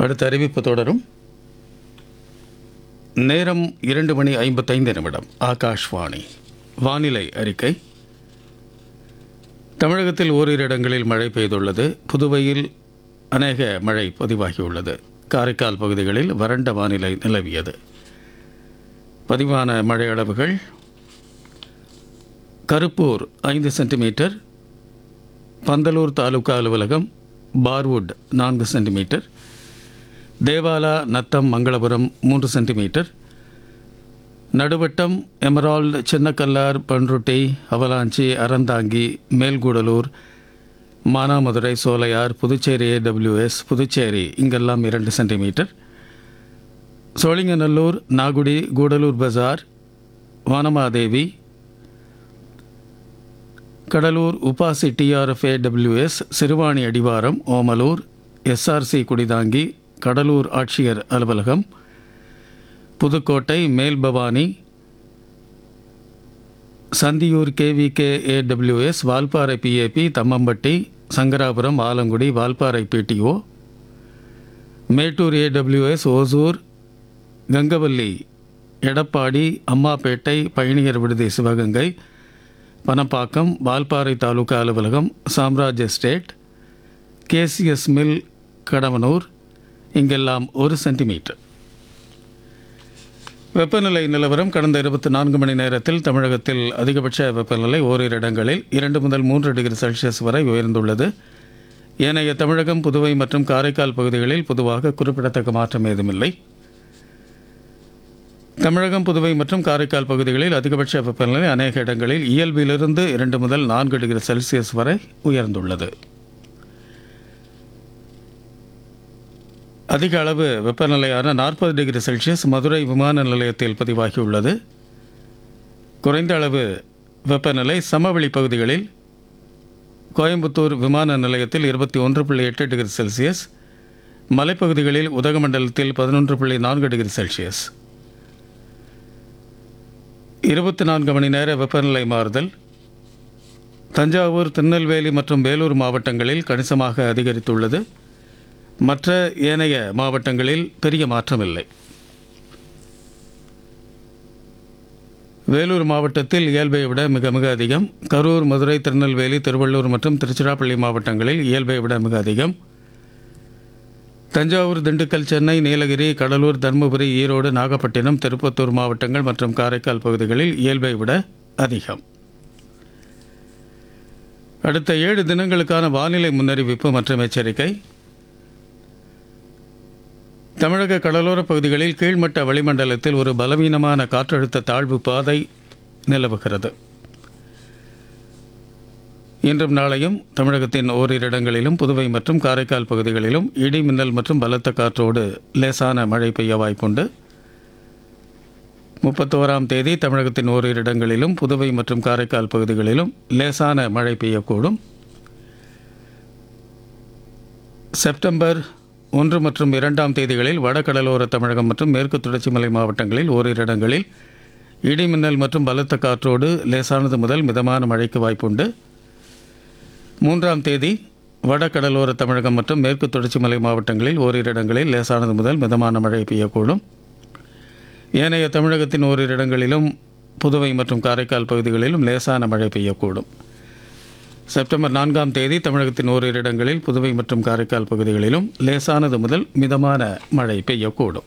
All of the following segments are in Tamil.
அடுத்த அறிவிப்பு தொடரும் நேரம் இரண்டு மணி ஐம்பத்தைந்து நிமிடம் ஆகாஷ்வாணி வானிலை அறிக்கை தமிழகத்தில் ஓரிரு இடங்களில் மழை பெய்துள்ளது புதுவையில் அநேக மழை பதிவாகியுள்ளது காரைக்கால் பகுதிகளில் வறண்ட வானிலை நிலவியது பதிவான மழை அளவுகள் கருப்பூர் ஐந்து சென்டிமீட்டர் பந்தலூர் தாலுகா அலுவலகம் பார்வுட் நான்கு சென்டிமீட்டர் தேவாலா நத்தம் மங்களபுரம் மூன்று centimetre Naduvattam Emerald Chinnakallar Panruti Avalanche Aranthangi Melkudalur Manamadurai Solaiyar Puducherry AWS Puducherry இங்கெல்லாம் இரண்டு centimetre Sholinganallur Nagudi Gudalur Bazaar Vanamadevi Cuddalore UPASI TRF AWS Siruvani அடிவாரம் ஓமலூர் எஸ்ஆர்சி குடிதாங்கி கடலூர் ஆட்சியர் அலுவலகம் Pudukkottai Melbhavani Santhiyur KVK AWS Valparai PAP Thammampatti Sankarapuram Alangudi Valparai BDO Mettur AWS Hosur Gangavalli Edappadi Ammapettai பயணியர் விடுதி சிவகங்கை பனப்பாக்கம் வால்பாறை தாலுகா அலுவலகம் Samraj estate KCS mill Kadavanur இங்கெல்லாம் ஒரு சென்டிமீட்டர் வெப்பநிலை நிலவரம் கடந்த இருபத்தி நான்கு மணி நேரத்தில் தமிழகத்தில் அதிகபட்ச வெப்பநிலை ஓரிரு இடங்களில் இரண்டு முதல் மூன்று டிகிரி செல்சியஸ் வரை உயர்ந்துள்ளது ஏனைய தமிழகம் புதுவை மற்றும் காரைக்கால் பகுதிகளில் பொதுவாக குறிப்பிடத்தக்க மாற்றம் ஏதுமில்லை தமிழகம் புதுவை மற்றும் காரைக்கால் பகுதிகளில் அதிகபட்ச வெப்பநிலை அநேக இடங்களில் இயல்பிலிருந்து இரண்டு முதல் நான்கு டிகிரி செல்சியஸ் வரை உயர்ந்துள்ளது அதிக அளவு வெப்பநிலையான நாற்பது டிகிரி செல்சியஸ் மதுரை விமான நிலையத்தில் பதிவாகியுள்ளது குறைந்த அளவு வெப்பநிலை சமவெளி பகுதிகளில் கோயம்புத்தூர் விமான நிலையத்தில் இருபத்தி ஒன்று புள்ளி எட்டு டிகிரி செல்சியஸ் மலைப்பகுதிகளில் உதகமண்டலத்தில் பதினொன்று புள்ளி நான்கு டிகிரி செல்சியஸ் இருபத்தி நான்கு மணி நேர வெப்பநிலை மாறுதல் தஞ்சாவூர் திருநெல்வேலி மற்றும் வேலூர் மாவட்டங்களில் கணிசமாக அதிகரித்துள்ளது மற்ற ஏனைய மாவட்டங்களில் பெரிய மாற்றமில்லை வேலூர் மாவட்டத்தில் இயல்பை விட மிக மிக அதிகம் கரூர் மதுரை திருநெல்வேலி திருவள்ளூர் மற்றும் திருச்சிராப்பள்ளி மாவட்டங்களில் இயல்பை விட மிக அதிகம் தஞ்சாவூர் திண்டுக்கல் சென்னை நீலகிரி கடலூர் தருமபுரி ஈரோடு நாகப்பட்டினம் திருப்பத்தூர் மாவட்டங்கள் மற்றும் காரைக்கால் பகுதிகளில் இயல்பை விட அதிகம் அடுத்த ஏழு தினங்களுக்கான வானிலை முன்னறிவிப்பு மற்றும் எச்சரிக்கை தமிழக கடலோர பகுதிகளில் கீழ்மட்ட வளிமண்டலத்தில் ஒரு பலவீனமான காற்றழுத்த தாழ்வு பாதை நிலவுகிறது இன்றும் நாளையும் தமிழகத்தின் ஓரிரு இடங்களிலும் புதுவை மற்றும் காரைக்கால் பகுதிகளிலும் இடி மின்னல் மற்றும் பலத்த காற்றோடு லேசான மழை பெய்ய வாய்ப்புண்டு முப்பத்தோராம் தேதி தமிழகத்தின் ஓரிரு இடங்களிலும் புதுவை மற்றும் காரைக்கால் பகுதிகளிலும் லேசான மழை பெய்யக்கூடும் செப்டம்பர் ஒன்று மற்றும் இரண்டாம் தேதிகளில் வடகடலோர தமிழகம் மற்றும் மேற்கு தொடர்ச்சி மலை மாவட்டங்களில் ஓரிரு இடங்களில் இடி மின்னல் மற்றும் பலத்த காற்றோடு லேசானது முதல் மிதமான மழைக்கு வாய்ப்புண்டு மூன்றாம் தேதி வடகடலோர தமிழகம் மற்றும் மேற்கு தொடர்ச்சி மலை மாவட்டங்களில் ஓரிரு இடங்களில் லேசானது முதல் மிதமான மழை பெய்யக்கூடும் ஏனைய தமிழகத்தின் ஓரிரு இடங்களிலும் புதுவை மற்றும் காரைக்கால் பகுதிகளிலும் லேசான மழை பெய்யக்கூடும் செப்டம்பர் நான்காம் தேதி தமிழகத்தின் ஓரிரு இடங்களில் புதுவை மற்றும் காரைக்கால் பகுதிகளிலும் லேசானது முதல் மிதமான மழை பெய்யக்கூடும்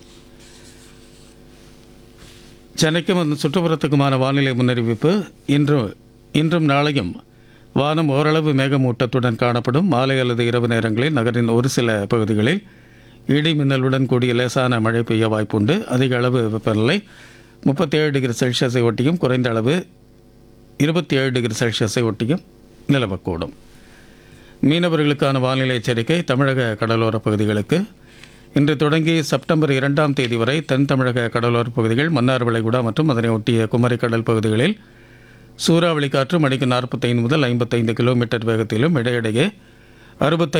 சென்னைக்கும் அதன் சுற்றுப்புறத்துக்குமான வானிலை முன்னறிவிப்பு இன்று இன்றும் நாளையும் வானம் ஓரளவு மேகமூட்டத்துடன் காணப்படும் மாலை அல்லது இரவு நேரங்களில் நகரின் ஒரு சில பகுதிகளில் இடி மின்னலுடன் கூடிய லேசான மழை பெய்ய வாய்ப்புண்டு அதிக அளவு வெப்பநிலை முப்பத்தேழு டிகிரி செல்சியஸை ஒட்டியும் குறைந்த அளவு இருபத்தி ஏழு டிகிரி செல்சியஸை ஒட்டியும் நிலவக்கூடும் மீனவர்களுக்கான வானிலை எச்சரிக்கை தமிழக கடலோர பகுதிகளுக்கு இன்று தொடங்கி செப்டம்பர் இரண்டாம் தேதி வரை தென் தமிழக கடலோர பகுதிகள் மன்னார் வளைகுடா மற்றும் அதனை ஒட்டிய குமரிக்கடல் பகுதிகளில் சூறாவளி காற்று மணிக்கு நாற்பத்தைந்து முதல் ஐம்பத்தைந்து கிலோமீட்டர் வேகத்திலும் இடையிடையே அறுபத்தைந்து